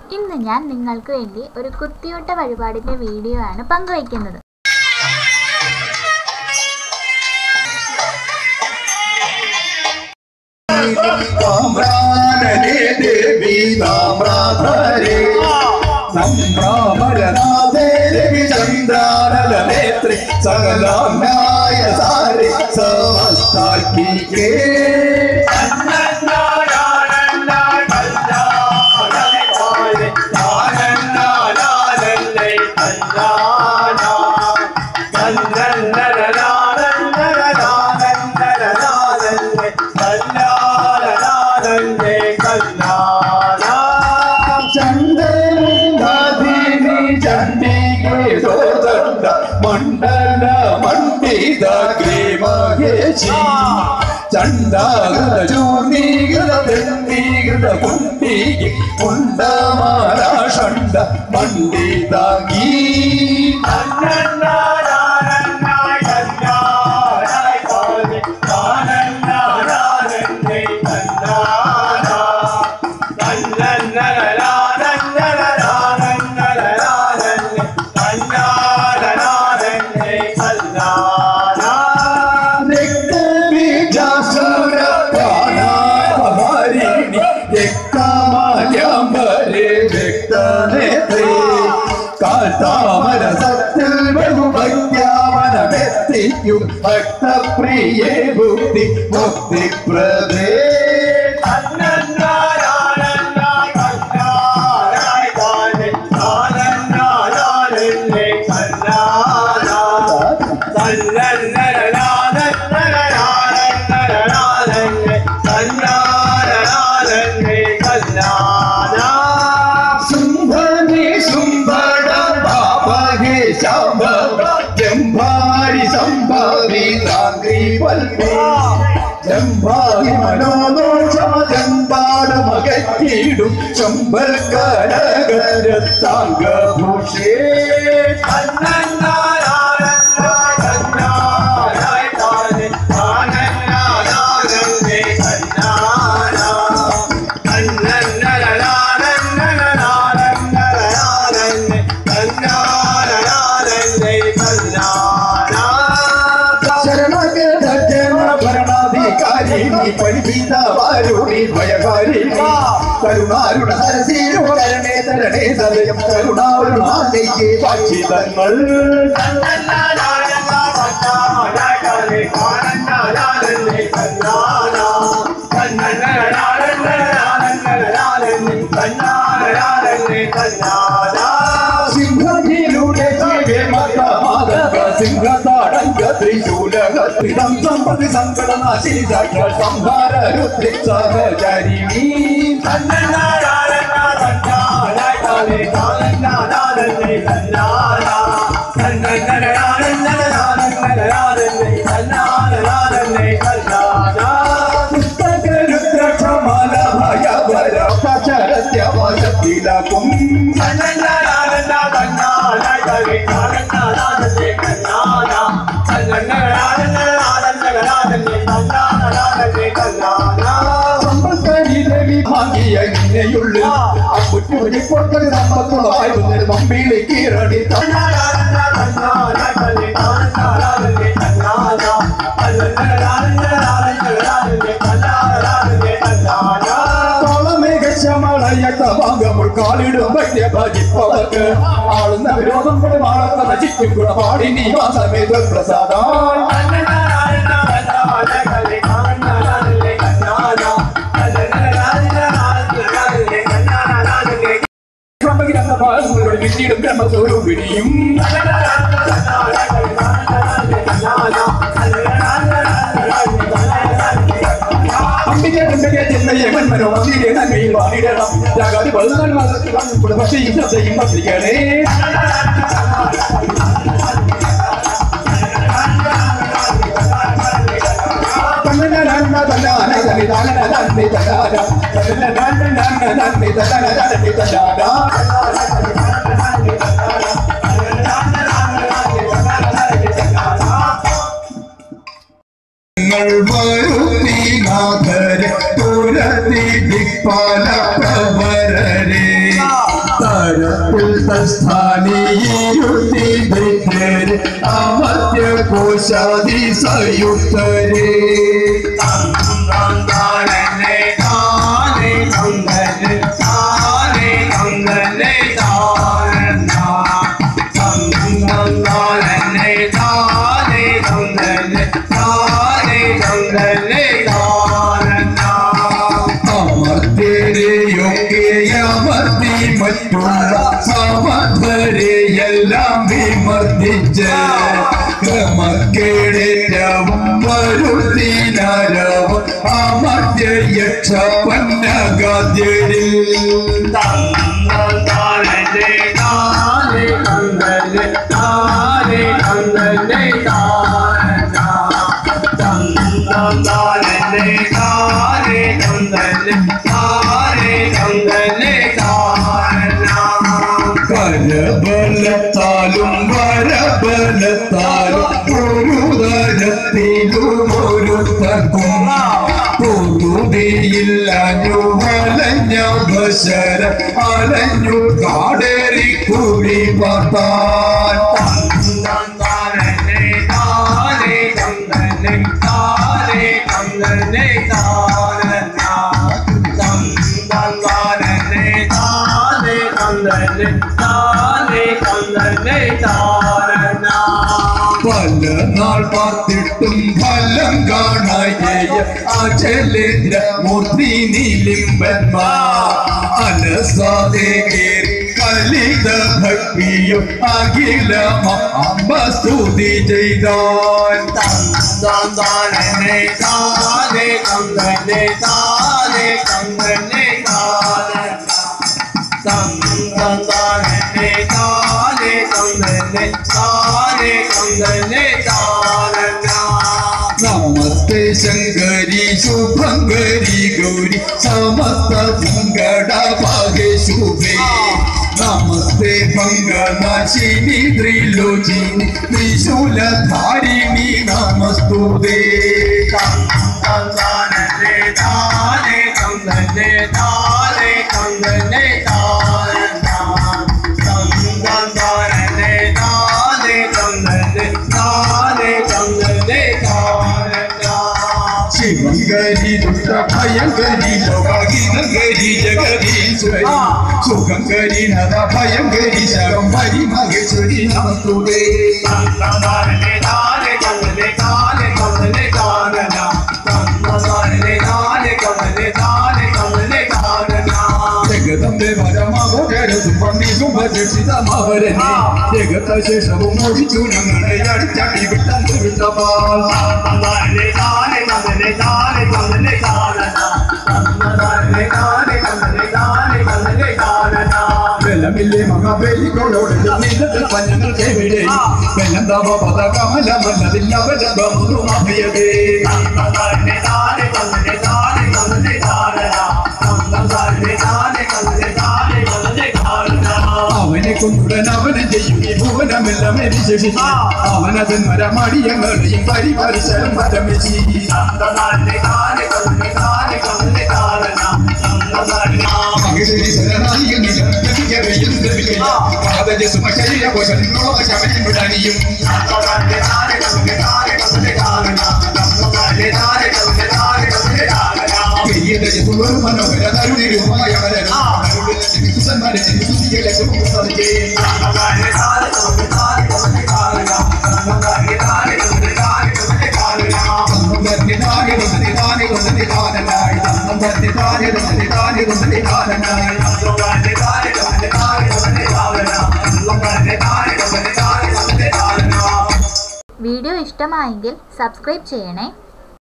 ഇന്ന് ഞാൻ നിങ്ങൾക്ക് വേണ്ടി ഒരു കുത്തിയോട്ട വഴിപാടിന്റെ വീഡിയോ ആണ് പങ്കുവയ്ക്കുന്നത് താമ്രാനേ ദേവി താമ്രാധരേ സംഭ്രാമരനാഥേ ദേവി ചന്ദ്രാനലനേത്രി സകലാന്യായ സാരി സമസ്താക്കിക്കേ ചണ്ഡമുണ്ടാധിനി ചണ്ഡികേ ദോദണ്ഡ മണ്ഡല മണ്ഡിതഗ്രീ മഹേശി ചണ്ഡാകൃത ചൂർണീകൃത ദണ്ഡീകൃത കുണ്ടീകി കുണ്ടമാല ഷണ്ഡ മണ്ഡിതാഗീ രക്തബീജാസുര പ്രാണാഹരിണി രക്തമാല്യംബരേ വ്യക്തനേത്രേ കാത്താമര സത്തിൽ ബഹുഭക്യാവനമെത്തിക്കും ഭക്തപ്രിയേ ഭുക്തി മുക്തിപ്രദേ സുംഭനി സുംഭട പാപഹേ ശംഭവ ജംഭാരി സംഭവി താന്ത്രി പൽപേ ജംഭാരി മനോദോഷമജമ്പാടമകറ്റിടും ശംഭൽ കരകരത്താംഗഭൂഷേ ഭരണാധികാരിണി പരിപീത വാരുണി ഭയകാരിണി കരുണാരുണ സരസീരുണ കരണേ തരണേ സദയം കരുണാരുണാണ്ടേക്ക് സാക്ഷിതങ്ങൾ സിംഹജിയിലൂടെ മാതക സിംഹതാടങ്ക ത്രിശൂലഹസ്ത്രിതം സമ്പതി സങ്കടനാശിനി സാക്ഷാൽ സംഹാര രുദ്രി സഹചരിണീ പുസ്തകരുദ്രക്ഷമാല ഭയവര ശരത്യവശത്തിലകും സമ്പൽക്കരിതവി ഭാഗിയ ഇങ്ങനെയുള്ള അപ്പുറ്റുവഴി കൊടുക്കൽ സമ്പത്തുള്ളതായിരുന്നു നമ്പിളി കീറടി തോളമേഘശമളയത്തവാങ്കമുൾ കാലിടും വലിയ ഭജിപ്പവർക്ക് ആളുന്ന വിരോധം കൊണ്ട് മാളത്ത നശിക്കും ഗുണപാടി നീവാസമേ പ്രസാദാ ബ്രഹ്മഗ്രന്ഥ ഭാഗങ്ങളുടെ പിന്നീടും ബ്രഹ്മസ്വരൂപിണിയും അമ്പികേട്ടന്റെ ചെന്നൈയെ മന്മനോ മന്ദിരെ നന്മയിൽ വാണിടണം ജാഗാതി പതിനാല് മാസത്തിൽ വന്നിട്ടുള്ള പക്ഷേ ഈ ശ്രദ്ധയും പത്രികണേ നിങ്ങൾ വരുത്തിനാഥരെ തുരതി ദിക്പാല പ്രവരരെ സ്ഥാനിയിരുത്തി ദൈത്യരെ അമർത്യ കോശാദി സയുക്തരെ അമർത്യരെയൊക്കെ അമർത്തി മറ്റുള്ള സമർത്ഥരെയെല്ലാം വിമർദ്ദിച്ച് ക്രമക്കേടേറ്റവും വരുത്തിനരവും അമർത്യ യക്ഷപന്നഗാദ്യരിൽ കരബലത്താലും വരബലത്താലും ഒരു തരത്തിലും ഒരു തർക്കും പൊറുതിയില്ലു വലഞ്ഞ ബശര അലഞ്ഞു കാടേറി കുഴി പാത്താൻ പല നാൾ പാർത്തിട്ടും ഫലം കാണായ അചലേന്ദ്ര മൂർത്തി നീലിംബന്മാ അലസാതെ കേറി കലിത ഭക്തിയും അഖില അമ്പ സ്തുതി ചെയ്താൻ നമസ്തേ ശങ്കരി ശുഭങ്കരി ഗൗരി സമസ്ത സങ്കട ഭാഗ്യശുഭേ നമസ്തേ ഭംഗനാശിനി ത്രിലോചിനി ത്രിശൂലധാരിണി നമസ്തുതേ ശിവങ്കരി ദുഷ്ട ഭയങ്കരി ലോകഗീതങ്കരി ജഗദീശ്വരി സുഖങ്കരി നദ ഭയങ്കരി ശരം ഹരി മഹേശ്വരി നമസ്തുതേ ജഗതമ്പെ പരമോദര സുപർണി സുഭരക്ഷിതമവരനെ ജഗത ശേഷവും മോഹിച്ചു ഞങ്ങളെ അടിച്ചാടി വിട്ടു വിട്ടപാൽ വെള്ളമില്ലേ മഹാബലികളോട് നീലത്തിൽ പഞ്ഞങ്ങൾ ചെവിടെ വെള്ളം തവ പദ കമലമല്ലതില്ല വെള്ളമൃതമഭയതേ അവനെ കൊണ്ടുടൻ അവനെ ചെയ്യും ഈ ഭുവനമെല്ലാം വിശേഷിച്ചു അവനതൻ മരമടിയങ്ങളെയും പരിപരിസരം പരമിച്ചി മഹേശ്വരി ശരണായികനിലും ലഭിക്കവയും ലഭിക്കില്ല പാദജ സുമശരീര കോശങ്ങളോ ശമനം വിടാനിയും പെയ്യത യസുവർ മനോഹര തരുണിരുമായ വരനും അരുളിലെ സുസന്മാരെ സുതികളെ സുഖം വീഡിയോ ഇഷ്ടമായെങ്കിൽ സബ്സ്ക്രൈബ് ചെയ്യണേ